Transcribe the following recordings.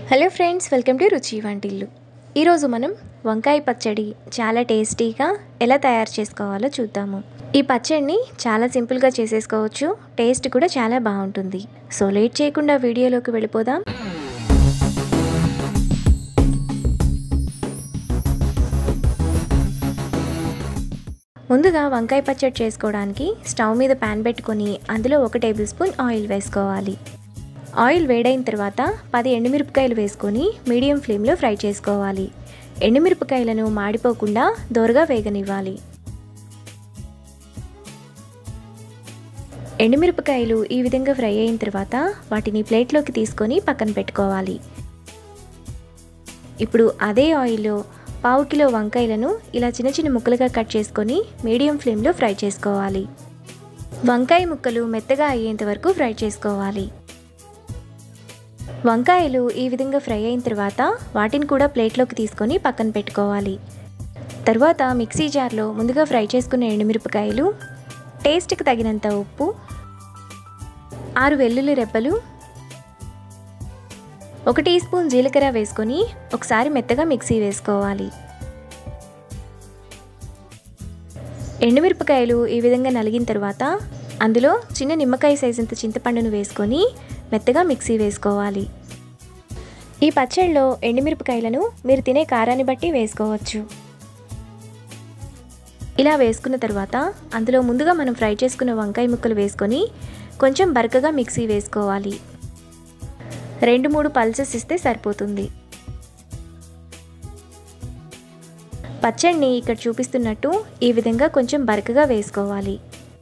hello friends welcome to రుచి వంటిల్లు ఈరోజు మనం వంకాయ పచ్చడి చాలా టేస్టీగా ఎలా తయారు చేసుకోవాలో చూద్దాము ఈ పచ్చడిని చాలా సింపుల్గా చేసేసుకోవచ్చు టేస్ట్ కూడా చాలా బాగుంటుంది సో లేట్ చేయకుండా వీడియోలోకి వెళ్ళిపోదాం ముందుగా వంకాయ పచ్చడి చేసుకోవడానికి స్టవ్ మీద ప్యాన్ పెట్టుకొని అందులో ఒక టేబుల్ స్పూన్ ఆయిల్ వేసుకోవాలి ఆయిల్ వేడైన తర్వాత పది ఎండుమిరపకాయలు వేసుకొని మీడియం ఫ్లేమ్లో ఫ్రై చేసుకోవాలి ఎండుమిరపకాయలను మాడిపోకుండా దోరగా వేగనివ్వాలి ఎండుమిరపకాయలు ఈ విధంగా ఫ్రై అయిన తర్వాత వాటిని ప్లేట్లోకి తీసుకొని పక్కన పెట్టుకోవాలి ఇప్పుడు అదే ఆయిల్లో పావు కిలో వంకాయలను ఇలా చిన్న చిన్న ముక్కలుగా కట్ చేసుకొని మీడియం ఫ్లేమ్లో ఫ్రై చేసుకోవాలి వంకాయ ముక్కలు మెత్తగా అయ్యేంత వరకు ఫ్రై చేసుకోవాలి వంకాయలు ఈ విధంగా ఫ్రై అయిన తర్వాత వాటిని కూడా ప్లేట్లోకి తీసుకొని పక్కన పెట్టుకోవాలి తర్వాత మిక్సీ జార్లో ముందుగా ఫ్రై చేసుకున్న ఎండుమిరపకాయలు టేస్ట్కి తగినంత ఉప్పు ఆరు వెల్లుల్లి రెబ్బలు ఒక టీ స్పూన్ జీలకర్ర వేసుకొని ఒకసారి మెత్తగా మిక్సీ వేసుకోవాలి ఎండుమిరపకాయలు ఈ విధంగా నలిగిన తర్వాత అందులో చిన్న నిమ్మకాయ సైజంత చింతపండును వేసుకొని మెత్తగా మిక్సీ వేసుకోవాలి ఈ పచ్చడిలో ఎండుమిరపకాయలను మీరు తినే కారాన్ని బట్టి వేసుకోవచ్చు ఇలా వేసుకున్న తర్వాత అందులో ముందుగా మనం ఫ్రై చేసుకున్న వంకాయ ముక్కలు వేసుకొని కొంచెం బరకగా మిక్సీ వేసుకోవాలి రెండు మూడు పల్సెస్ ఇస్తే సరిపోతుంది పచ్చడిని ఇక్కడ చూపిస్తున్నట్టు ఈ విధంగా కొంచెం బరకగా వేసుకోవాలి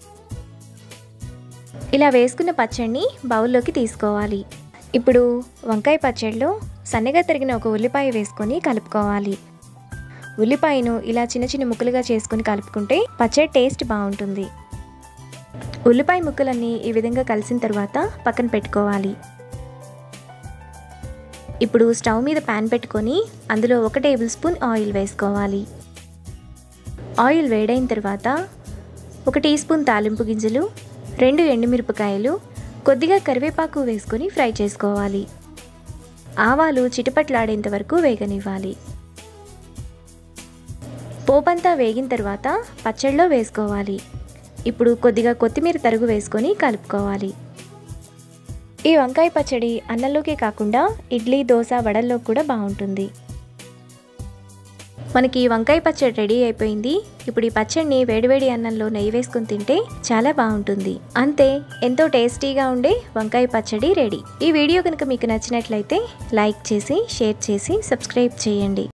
ఇలా వేసుకున్న పచ్చడిని బౌల్లోకి తీసుకోవాలి ఇప్పుడు వంకాయ పచ్చడిలో సన్నగా తరిగిన ఒక ఉల్లిపాయ వేసుకొని కలుపుకోవాలి ఉల్లిపాయను ఇలా చిన్న చిన్న ముక్కలుగా చేసుకొని కలుపుకుంటే పచ్చడి టేస్ట్ బాగుంటుంది ఉల్లిపాయ ముక్కలన్నీ ఈ విధంగా కలిసిన తర్వాత పక్కన పెట్టుకోవాలి ఇప్పుడు స్టవ్ మీద ప్యాన్ పెట్టుకొని అందులో ఒక టేబుల్ స్పూన్ ఆయిల్ వేసుకోవాలి ఆయిల్ వేడైన తర్వాత ఒక టీ స్పూన్ తాలింపు గింజలు రెండు ఎండుమిరపకాయలు కొద్దిగా కరివేపాకు వేసుకొని ఫ్రై చేసుకోవాలి ఆవాలు చిటపట్లాడేంత వరకు వేగనివ్వాలి పోపంతా వేగిన తర్వాత పచ్చడిలో వేసుకోవాలి ఇప్పుడు కొద్దిగా కొత్తిమీర తరుగు వేసుకొని కలుపుకోవాలి ఈ వంకాయ పచ్చడి అన్నంలోకే కాకుండా ఇడ్లీ దోశ వడల్లో కూడా బాగుంటుంది మనకి వంకాయ పచ్చడి రెడీ అయిపోయింది ఇప్పుడు ఈ పచ్చడిని వేడివేడి అన్నంలో నెయ్యి వేసుకుని తింటే చాలా బాగుంటుంది అంతే ఎంతో టేస్టీగా ఉండే వంకాయ పచ్చడి రెడీ ఈ వీడియో కనుక మీకు నచ్చినట్లయితే లైక్ చేసి షేర్ చేసి సబ్స్క్రైబ్ చేయండి